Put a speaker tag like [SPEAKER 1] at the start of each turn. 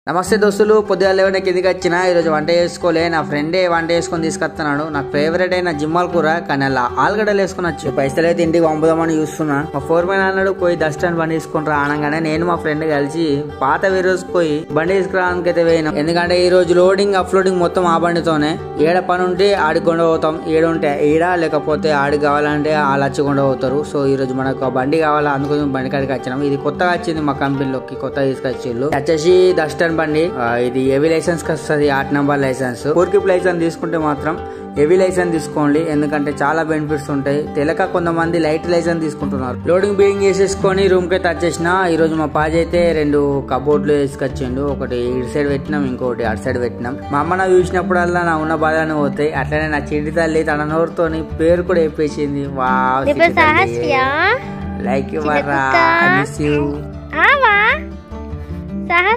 [SPEAKER 1] నమస్తే దోస్తులు పొద్దుగా లేవనే కిందికి వచ్చిన ఈరోజు వంట చేసుకోలే నా ఫ్రెండే వంట చేసుకొని తీసుకొస్తున్నాడు నాకు ఫేవరెట్ అయిన జిమ్మాల్ కూర కానీ అలా ఆలుగడ్డలు వేసుకుని వచ్చి పైసలు అయితే ఇంటికి పంపుదామని చూస్తున్నా మా ఫోర్ మ్యాన్ అన్నాడు పోయి డస్ట్ అండ్ బండి తీసుకుని రా అనగానే నేను మా ఫ్రెండ్ కలిసి పాత వీరోజ్ పోయి బండి తీసుకురావడానికి అయితే పోయినాం ఎందుకంటే ఈ రోజు లోడింగ్ అప్లోడింగ్ మొత్తం ఆ బండితోనే ఏడ పని ఉంటే ఆడికి కొండ పోతాం ఏడ ఉంటే ఈడ లేకపోతే ఆడికి కావాలంటే వాళ్ళు వచ్చి కొండ పోతారు సో ఈ రోజు మనకు ఆ బండి కావాలా అందుకోసం బండి కాడికి వచ్చినాం ఇది కొత్తగా వచ్చింది మా కంపెనీలోకి కొత్తగా తీసుకొచ్చిళ్ళు వచ్చేసి డస్టర్ బండి ఆ, ఇది హెవీ లైసెన్స్ కి వస్తుంది ఆట్ నెంబర్ లైసెన్స్ ఫోర్కిప్ లైసెన్స్ తీసుకుంటే మాత్రం హెవీ లైసెన్స్ తీసుకోండి ఎందుకంటే చాలా బెనిఫిట్స్ ఉంటాయి తెలక కొంతమంది లైట్ లైసెన్స్ తీసుకుంటున్నారు లోడింగ్ బీయింగ్ చేసేసుకొని రూమ్ కి అయితే వచ్చేసిన ఈ రోజు మా పాజ అయితే రెండు కబోర్డ్లు వేసుకొచ్చిండు ఒకటి ఇటు సైడ్ పెట్టినాం ఇంకోటి అటు సైడ్ పెట్టినాం మా అమ్మ నా చూసినప్పుడల్లా నా ఉన్న బాధలు పోతాయి అట్లనే నా చిడి తల్లి తన నోరుతోని పేరు కూడా చెప్పేసింది వా
[SPEAKER 2] Di Sahasya.
[SPEAKER 1] లైక్
[SPEAKER 2] Cinta
[SPEAKER 1] వర్రా
[SPEAKER 2] Kuka.
[SPEAKER 1] Miss you
[SPEAKER 2] Apa? Sahas